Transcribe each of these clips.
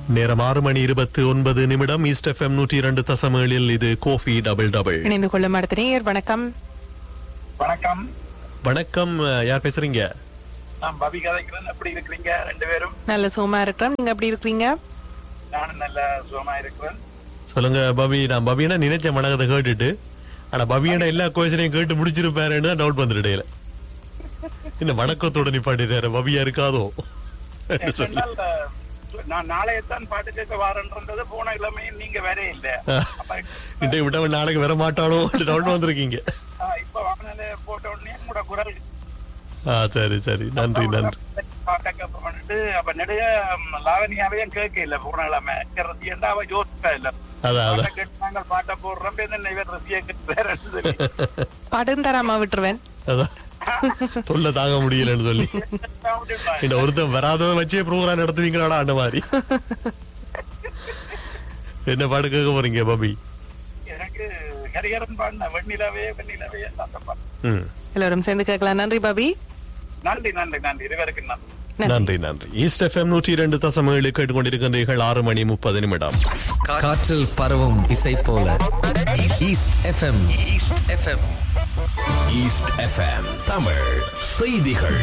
நேரம் ஆறு மணி இருபத்தி ஒன்பது நிமிடம் ஈஸ்ட் எஃப்எம் நூற்றி இரண்டு தசமேழில் இது கோஃபி டபுள் டபுள் இணைந்து கொள்ளும் அடுத்த நேயர் வணக்கம் வணக்கம் வணக்கம் அஹ், யார் பேசுறீங்க நான் பவி கதைக்கிறேன் எப்படி இருக்கிறீங்க ரெண்டு பேரும் நல்ல சுகமா இருக்கிறோம் நீங்க எப்படி இருக்கிறீங்க நானும் நல்ல சுகமா இருக்கிறேன் சொல்லுங்க பவி நான் பவினா நினைச்ச மனகத்தை கேட்டுட்டு ஆனா பவியோட எல்லா கொஸ்டினையும் கேட்டு முடிச்சிருப்பாருன்னு தான் டவுட் வந்துட்டு இடையில இந்த வணக்கத்தோட நிப்பாட்டிட்டாரு பவியா இருக்காதோ என்று சொல்லி என்னால், அஹ், நான் நாளையத்தான் பாட்டு கேட்க வாரன்றது போன இளமையும் நீங்க வேற இல்ல அப்ப இன்றைய விட்டவன் நாளைக்கு வர மாட்டானோ டவுட் வந்திருக்கீங்க அஹ், இப்ப வாங்கினது போட்ட உடனே உங்களோட குரல் ஆ சரி சரி நன்றி நன்றி பாட்டை கேட்ப பண்ணிட்டு அப்ப நிறைய ம், லாவணியாவையும் கேட்க இல்ல போன இளமை ரசிகண்டா அவ யோசிக்கா இல்ல அதான் பாட்டை அதான் கேட்டு நாங்கள் பாட்டை போடுறோம் என்ன இவர் ரசிக கேட்கிறாரு சொல்லி படம் தராம விட்டுருவேன் அதான் தொல்லை தாங்க முடியலன்னு சொல்லி இந்த ஒருத்தன் வராததை வச்சே ப்ரோக்ராம் நடத்துவீங்களாடா அந்த மாதிரி என்ன பாட்டு கேட்க போறீங்க பபி எனக்கு ஹரிஹரன் பாடின வெண்ணிலவே வெண்ணிலவே அந்த பாட்டு ம் எல்லோரும் சேர்ந்து கேட்கலாம் நன்றி பாபி நன்றி நன்றி நன்றி இருவருக்கு நன்றி நன்றி நன்றி ஈஸ்ட் எஃப்எம் நூற்றி இரண்டு தசம் ஏழு கேட்டுக்கொண்டிருக்கின்றீர்கள் ஆறு மணி முப்பது நிமிடம் காற்றில் பரவும் இசை போல East FM East FM East FM Tamil செய்திகள்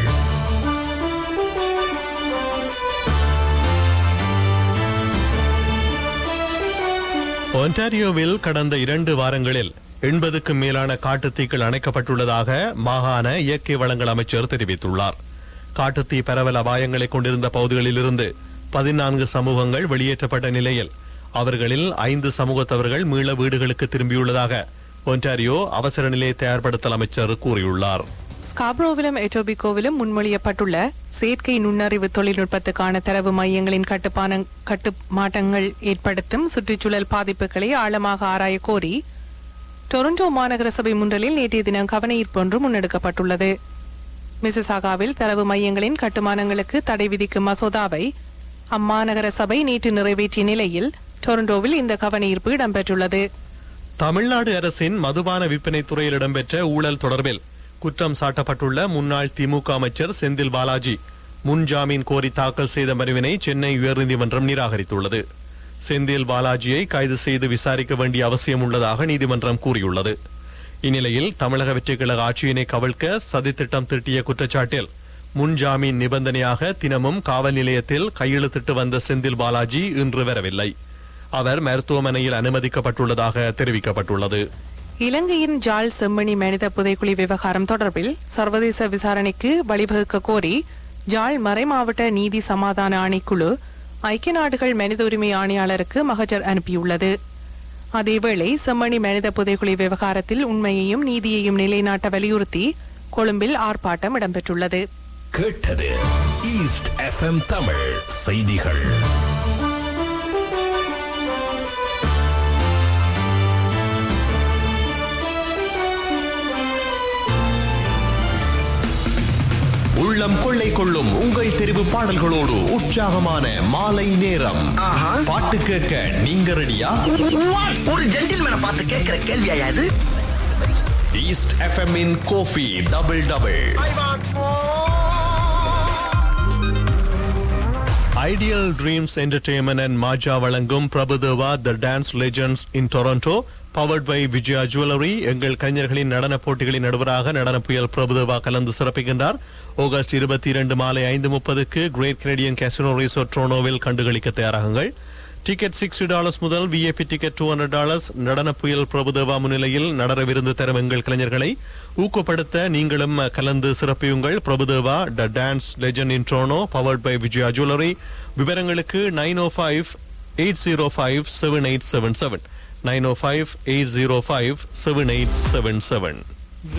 ஒன்டாரியோவில் கடந்த இரண்டு வாரங்களில் எண்பதுக்கும் மேலான காட்டுத்தீக்கள் அணைக்கப்பட்டுள்ளதாக மாகாண இயற்கை வளங்கள் அமைச்சர் தெரிவித்துள்ளார் காட்டுத்தீ பரவல் அபாயங்களை கொண்டிருந்த பகுதிகளிலிருந்து பதினான்கு சமூகங்கள் வெளியேற்றப்பட்ட நிலையில் அவர்களில் ஐந்து சமூகத்தவர்கள் மீள வீடுகளுக்கு திரும்பியுள்ளதாக ஒன்டாரியோ அவசர நிலை தயார்படுத்தல் அமைச்சர் கூறியுள்ளார் ஸ்காப்ரோவிலும் எட்டோபிகோவிலும் முன்மொழியப்பட்டுள்ள செயற்கை நுண்ணறிவு தொழில்நுட்பத்துக்கான தரவு மையங்களின் கட்டுப்பான கட்டுமாட்டங்கள் ஏற்படுத்தும் சுற்றுச்சூழல் பாதிப்புகளை ஆழமாக ஆராய கோரி டொரண்டோ மாநகர சபை முன்றலில் நேற்றைய தினம் கவனஈர்ப்பு ஒன்று முன்னெடுக்கப்பட்டுள்ளது மிசிசாகாவில் தரவு மையங்களின் கட்டுமானங்களுக்கு தடை விதிக்கும் மசோதாவை அம்மாநகர சபை நேற்று நிறைவேற்றிய நிலையில் டொரண்டோவில் இந்த கவனஈர்ப்பு இடம்பெற்றுள்ளது தமிழ்நாடு அரசின் மதுபான விற்பனை துறையில் இடம்பெற்ற ஊழல் தொடர்பில் குற்றம் சாட்டப்பட்டுள்ள முன்னாள் திமுக அமைச்சர் செந்தில் பாலாஜி முன் ஜாமீன் கோரி தாக்கல் செய்த மனுவினை சென்னை உயர்நீதிமன்றம் நிராகரித்துள்ளது செந்தில் பாலாஜியை கைது செய்து விசாரிக்க வேண்டிய அவசியம் உள்ளதாக நீதிமன்றம் கூறியுள்ளது இந்நிலையில் தமிழக வெற்றிக்கழக ஆட்சியினை கவிழ்க்க சதித்திட்டம் தீட்டிய குற்றச்சாட்டில் முன் ஜாமீன் நிபந்தனையாக தினமும் காவல் நிலையத்தில் கையெழுத்திட்டு வந்த செந்தில் பாலாஜி இன்று வரவில்லை அவர் மருத்துவமனையில் அனுமதிக்கப்பட்டுள்ளதாக தெரிவிக்கப்பட்டுள்ளது இலங்கையின் ஜாழ் செம்மணி மனித புதைக்குழி விவகாரம் தொடர்பில் சர்வதேச விசாரணைக்கு வழிவகுக்க கோரி ஜாழ் மறைமாவட்ட நீதி சமாதான ஆணைக்குழு ஐக்கிய நாடுகள் மனித உரிமை ஆணையாளருக்கு மகஜர் அனுப்பியுள்ளது அதேவேளை செம்மணி மனித புதைக்குழி விவகாரத்தில் உண்மையையும் நீதியையும் நிலைநாட்ட வலியுறுத்தி கொழும்பில் ஆர்ப்பாட்டம் இடம்பெற்றுள்ளது கேட்டது ஈஸ்ட் எஃப்எம் தமிழ் செய்திகள் உள்ளம் கொள்ளை கொள்ளும் உங்கள் தெரிவு பாடல்களோடு உற்சாகமான மாலை நேரம் பாட்டு கேட்க நீங்க ரெடியா ஒரு ஜென்டில்மேனை பார்த்து கேட்கிற கேள்வியா இது East FM in coffee double double ideal dreams entertainment and மாஜா வழங்கும் Prabhudeva the dance legends in Toronto powered by Vijaya jewellery எங்கள் கலைஞர்களின் நடன போட்டிகளின் நடுவராக நடன புயல் பிரபுதேவா கலந்து சிறப்பிக்கின்றார் ஆகஸ்ட் இருபத்தி இரண்டு மாலை ஐந்து முப்பதுக்கு கிரேட் கனடியன் கேசினோ ரிசோர்ட் ட்ரோனோவில் கண்டுகளிக்க தயாராகுங்கள் டிக்கெட் சிக்ஸ்டி டாலர்ஸ் முதல் VIP ticket two hundred dollars நடன புயல் பிரபுதேவா முன்னிலையில் நடன விருந்து தரும் எங்கள் கலைஞர்களை ஊக்கப்படுத்த நீங்களும் கலந்து சிறப்பியுங்கள் Prabhudeva the dance legend in Toronto powered by Vijaya jewellery விவரங்களுக்கு nine o five eight zero five seven eight seven seven nine o five eight zero five seven eight seven seven